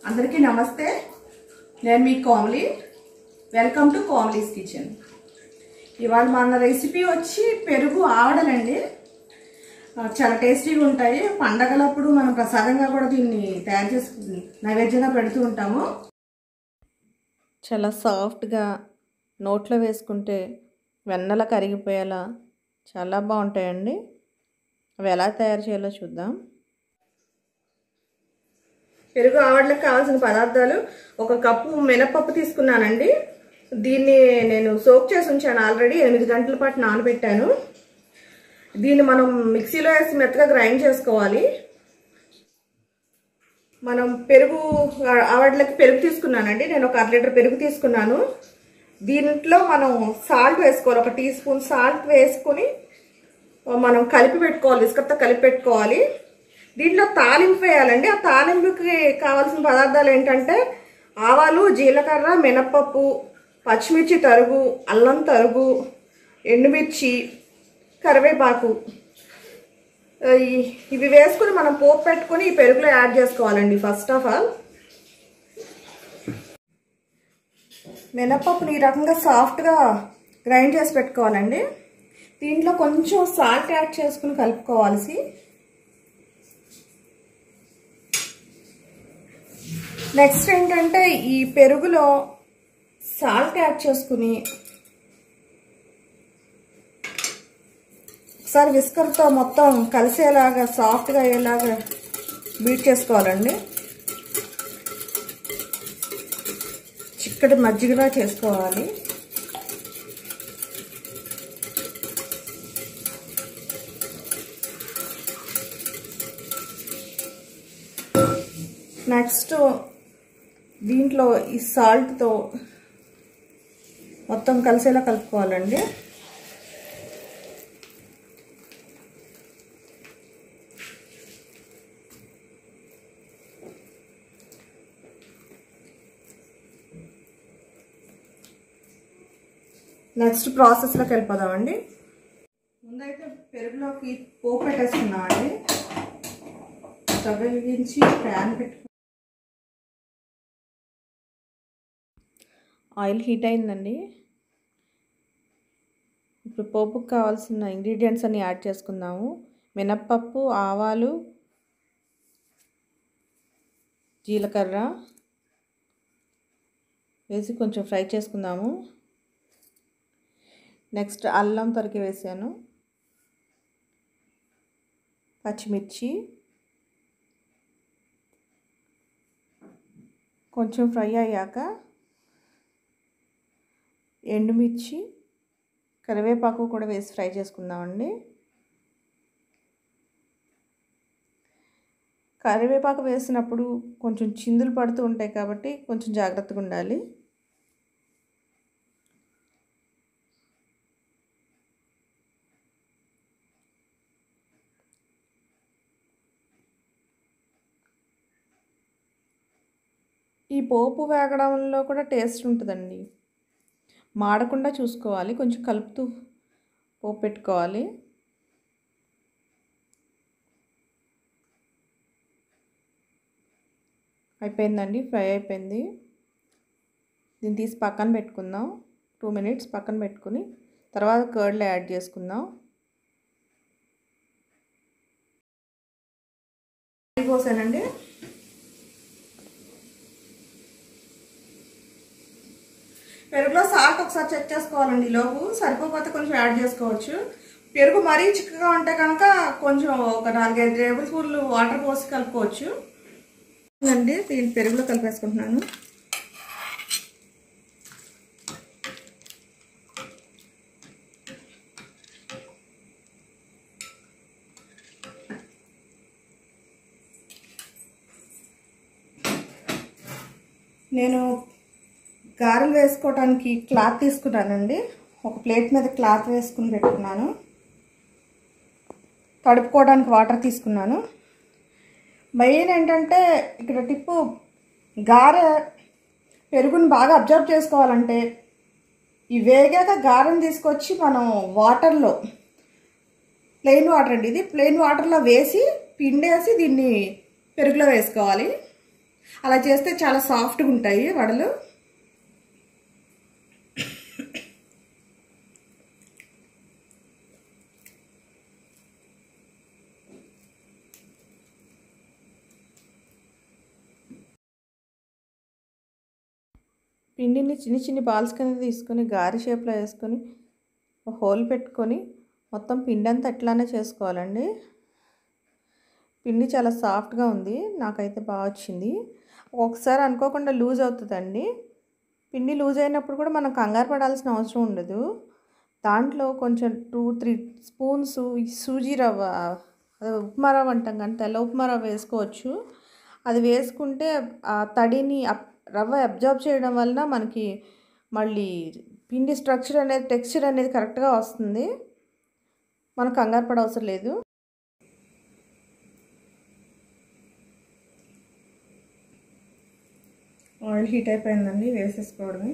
అందరికీ నమస్తే నేను మీ Komali welcome to Komali's kitchen ఇవాళ మన రెసిపీ వచ్చి పెరుగు ఆవడలండి ఆ, చాలా టేస్టీగా ఉంటాయి పండగలప్పుడు మనం ప్రసాదంగా కూడా దీన్ని తయారు చేసి నైవేద్యంగా పెడుతూ ఉంటాము చాలా సాఫ్ట్గా నోట్లో వేసుకుంటే వెన్నెల కరిగిపోయేలా చాలా బాగుంటాయండి అవి ఎలా తయారు చేయాలో చూద్దాం పెరుగు ఆవడలకు కావాల్సిన పదార్థాలు ఒక కప్పు మినపప్పు తీసుకున్నానండి దీన్ని నేను సోక్ చేసి ఉంచాను ఆల్రెడీ ఎనిమిది గంటల పాటు నానబెట్టాను దీన్ని మనం మిక్సీలో వేసి మెత్తగా గ్రైండ్ చేసుకోవాలి మనం పెరుగు ఆవడలకి పెరుగు తీసుకున్నానండి నేను ఒక అర లీటర్ పెరుగు తీసుకున్నాను దీంట్లో మనం సాల్ట్ వేసుకోవాలి ఒక టీ స్పూన్ సాల్ట్ వేసుకొని మనం కలిపి పెట్టుకోవాలి ఇసుకతో కలిపి పెట్టుకోవాలి దీంట్లో తాలింపు వేయాలండి ఆ తాలింపుకి కావాల్సిన పదార్థాలు ఏంటంటే ఆవాలు జీలకర్ర మినపప్పు పచ్చిమిర్చి తరుగు అల్లం తరుగు ఎండుమిర్చి కరివేపాకు ఆ, ఈ- ఇవి వేసుకుని మనం పోపు పెట్టుకొని ఈ పెరుగులో యాడ్ చేసుకోవాలండి ఫస్ట్ ఆఫ్ ఆల్ మినపప్పుని ఈ రకంగా సాఫ్ట్గా గ్రైండ్ చేసి పెట్టుకోవాలండి దీంట్లో కొంచెం సాల్ట్ యాడ్ చేసుకుని కలుపుకోవాల్సి నెక్స్ట్ ఏంటంటే ఈ పెరుగులో సాల్ట్ యాడ్ చేసుకుని ఒకసారి విస్కర్తో మొత్తం కలిసేలాగా సాఫ్ట్గా అయ్యేలాగా బీట్ చేసుకోవాలండి చిక్కటి మజ్జిగలా చేసుకోవాలి నెక్స్ట్ దీంట్లో ఈ సాల్ట్తో మొత్తం కలిసేలా కలుపుకోవాలండి నెక్స్ట్ ప్రాసెస్లోకి వెళ్ళిపోదామండి ముందైతే పెరుగులోకి పోపు పెట్టేసుకున్నామండి స్టవ్ వెలిగించి ప్యాన్ పెట్టు ఆయిల్ హీట్ అయిందండి ఇప్పుడు పోపుకు కావాల్సిన ఇంగ్రీడియంట్స్ అన్ని యాడ్ చేసుకుందాము మినప్పప్పు ఆవాలు జీలకర్ర వేసి కొంచెం ఫ్రై చేసుకుందాము నెక్స్ట్ అల్లం తరిగి వేసాను పచ్చిమిర్చి కొంచెం ఫ్రై అయ్యాక ఎండుమిర్చి కరివేపాకు కూడా వేసి ఫ్రై చేసుకుందామండి కరివేపాకు వేసినప్పుడు కొంచెం చిందులు పడుతూ ఉంటాయి కాబట్టి కొంచెం జాగ్రత్తగా ఉండాలి ఈ పోపు వేగడంలో కూడా టేస్ట్ ఉంటుందండి మాడకుండా చూసుకోవాలి కొంచెం కలుపుతూ పోపు పెట్టుకోవాలి అయిపోయిందండి ఫ్రై అయిపోయింది దీన్ని తీసి పక్కన పెట్టుకుందాం టూ మినిట్స్ పక్కన పెట్టుకుని తర్వాత కర్డ్లో యాడ్ చేసుకుందాం పోసానండి పెరుగులో సాల్ట్ ఒకసారి చెక్ చేసుకోవాలండి ఈ లోపు సరిపోతే కొంచెం యాడ్ చేసుకోవచ్చు పెరుగు మరీ చిక్కగా ఉంటే కనుక కొంచెం ఒక నాలుగైదు టేబుల్ స్పూన్లు వాటర్ పోసి కలుపుకోవచ్చు అండి దీని పెరుగులో కలిపేసుకుంటున్నాను నేను గారెలు వేసుకోవడానికి క్లాత్ తీసుకున్నానండి ఒక ప్లేట్ మీద క్లాత్ వేసుకుని పెట్టుకున్నాను తడుపుకోవడానికి వాటర్ తీసుకున్నాను మెయిన్ ఏంటంటే ఇక్కడ టిప్పు గారె పెరుగుని బాగా అబ్జర్వ్ చేసుకోవాలంటే ఈ వేగాక గారెని తీసుకొచ్చి మనం వాటర్లో ప్లెయిన్ వాటర్ అండి ఇది ప్లెయిన్ వాటర్లో వేసి పిండేసి దీన్ని పెరుగులో వేసుకోవాలి అలా చేస్తే చాలా సాఫ్ట్గా ఉంటాయి వడలు పిండిని చిన్ని చిన్ని బాల్స్ కింద తీసుకొని గారి షేప్లో వేసుకొని ఒక హోల్ పెట్టుకొని మొత్తం పిండి అంతా అట్లానే చేసుకోవాలండి పిండి చాలా సాఫ్ట్గా ఉంది నాకైతే బాగా వచ్చింది ఒకసారి అనుకోకుండా లూజ్ అవుతుందండి పిండి లూజ్ అయినప్పుడు కూడా మనం కంగారు పడాల్సిన అవసరం ఉండదు దాంట్లో కొంచెం టూ త్రీ స్పూన్స్ సూజీ రవ్వ అదే ఉప్మా రవ్వ అంటాం కానీ తెల్ల ఉప్మా రవ్వ వేసుకోవచ్చు అది వేసుకుంటే ఆ తడిని అప్- రవ్వ అబ్జర్వ్ చేయడం వలన మనకి మళ్ళీ పిండి స్ట్రక్చర్ అనేది టెక్స్చర్ అనేది కరెక్ట్గా వస్తుంది మనం కంగారు పడవసరం లేదు ఆయిల్ హీట్ అయిపోయిందండి వేసేసుకోవడమే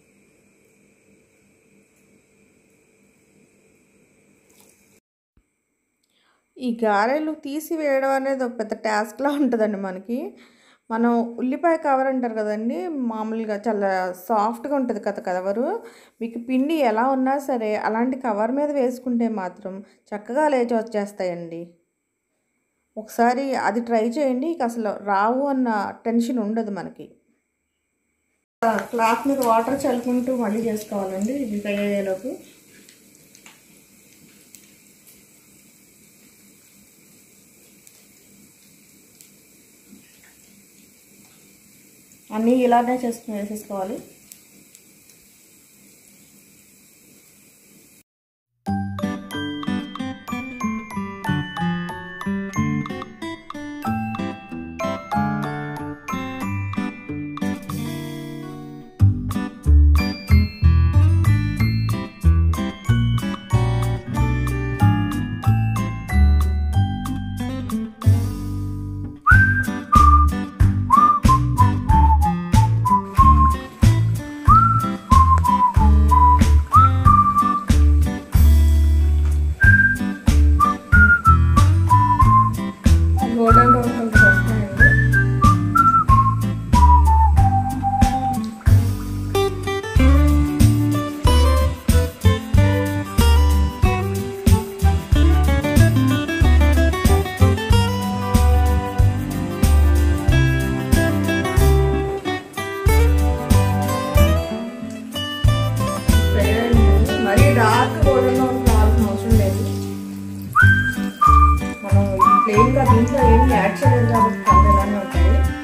ఈ గారెలు తీసి వేయడం అనేది ఒక పెద్ద టాస్క్లా ఉంటుందండి మనకి మనం ఉల్లిపాయ కవర్ అంటారు కదండి మామూలుగా చాలా సాఫ్ట్గా ఉంటుంది కదా కవరు మీకు పిండి ఎలా ఉన్నా సరే అలాంటి కవర్ మీద వేసుకుంటే మాత్రం చక్కగా లేచి వచ్చేస్తాయండి ఒకసారి అది ట్రై చేయండి ఇక అసలు రావు అన్న టెన్షన్ ఉండదు మనకి క్లాత్ మీద వాటర్ చల్లుకుంటూ మళ్ళీ చేసుకోవాలండి ఇది ఫ్రై అయ్యేలోపు అన్నీ ఇలానే చేసుకుని వేసేసుకోవాలి గోల్డెన్ బ్రౌన్ కలర్ వస్తున్నాయండి ఫ్రై అయ్యింది. మరీ డార్క్ గోల్డెన్ బ్రౌన్ కావాల్సిన అవసరం లేదు మనం ప్లెయిన్గా దీంట్లో ఏమి యాడ్ చేయలేదు కాబట్టి కలర్ ఇలానే ఉంటాయి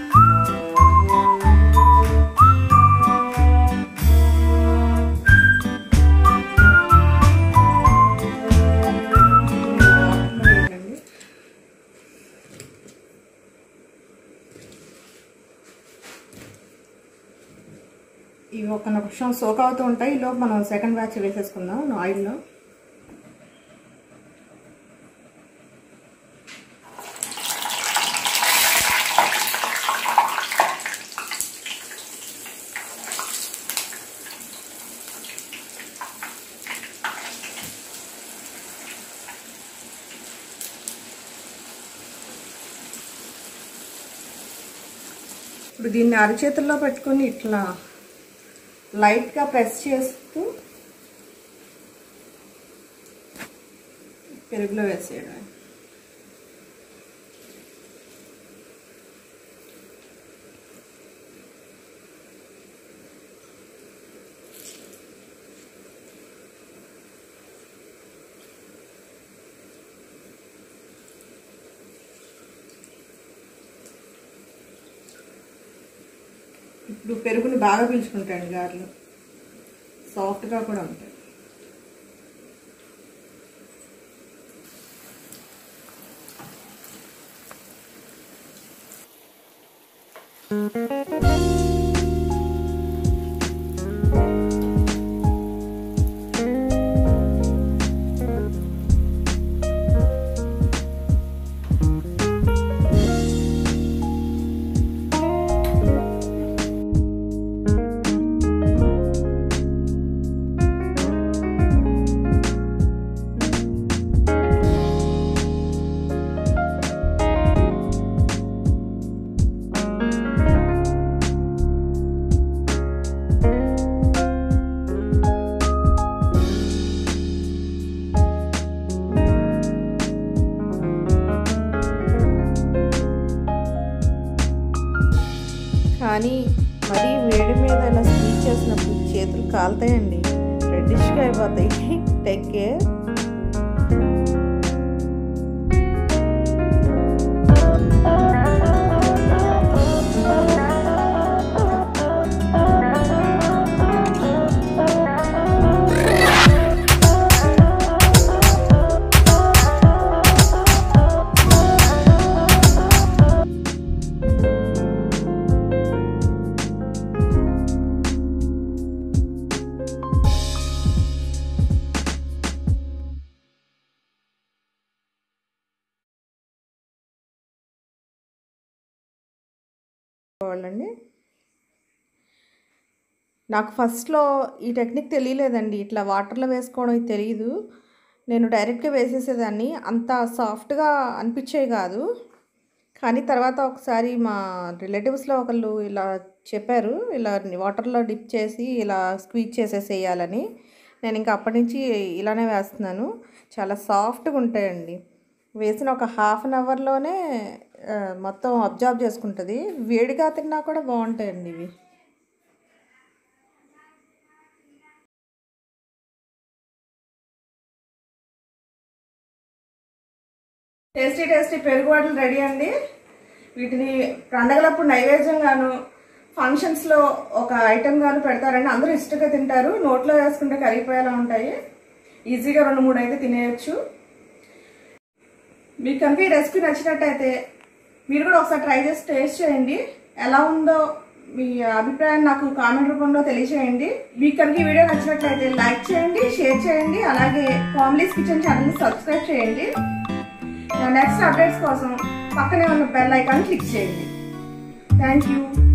వేయండి. ఇవి ఒక నిమిషం సోక్ అవుతూ ఉంటాయి ఈలోపు మనం సెకండ్ బ్యాచ్ వేసేసుకుందాం ఆయిల్లో ఇప్పుడు దీన్ని అరచేతుల్లో పెట్టుకొని ఇట్లా లైట్గా ప్రెస్ చేస్తూ పెరుగులో వేసేయడం ఇప్పుడు పెరుగుని బాగా పీల్చుకుంటాడు గారెలు సాఫ్ట్గా కూడా ఉంటాయి కాలుతాయండి రెడ్డిష్గా అయిపోతాయి టేక్ కేర్ వాళ్ళండి నాకు ఫస్ట్లో ఈ టెక్నిక్ తెలియలేదండి ఇట్లా వాటర్లో వేసుకోవడం ఇది తెలియదు నేను డైరెక్ట్గా వేసేసేదాన్ని అంత సాఫ్ట్గా అనిపించేవి కాదు కానీ తర్వాత ఒకసారి మా రిలేటివ్స్లో ఒకళ్ళు ఇలా చెప్పారు ఇలా వాటర్లో డిప్ చేసి ఇలా స్క్వీజ్ చేసేసేయాలని నేను ఇంకా అప్పటి నుంచి ఇలానే వేస్తున్నాను చాలా సాఫ్ట్గా ఉంటాయండి వేసిన ఒక హాఫ్ అన్ అవర్లోనే ఆ, మొత్తం అబ్జార్బ్ చేసుకుంటుంది వేడిగా తిన్నా కూడా బాగుంటాయండి ఇవి టేస్టీ టేస్టీ పెరుగు వడలు రెడీ అండి వీటిని పండగలప్పుడు నైవేద్యంగాను ఫంక్షన్స్లో ఒక ఐటెం గాను పెడతారండి అందరూ ఇష్టంగా తింటారు నోట్లో వేసుకుంటే కరిగిపోయేలా ఉంటాయి ఈజీగా రెండు మూడు అయితే తినేయచ్చు మీకు కనుక ఈ రెసిపీ నచ్చినట్టయితే మీరు కూడా ఒకసారి ట్రై చేసి టేస్ట్ చేయండి ఎలా ఉందో మీ అభిప్రాయం నాకు కామెంట్ రూపంలో తెలియజేయండి మీకు కనుక ఈ వీడియో నచ్చినట్లయితే లైక్ చేయండి షేర్ చేయండి అలాగే ఫ్యామిలీస్ కిచెన్ ఛానల్ని సబ్స్క్రైబ్ చేయండి నా నెక్స్ట్ అప్డేట్స్ కోసం పక్కనే ఉన్న బెల్ ఐకాన్ క్లిక్ చేయండి థ్యాంక్ యూ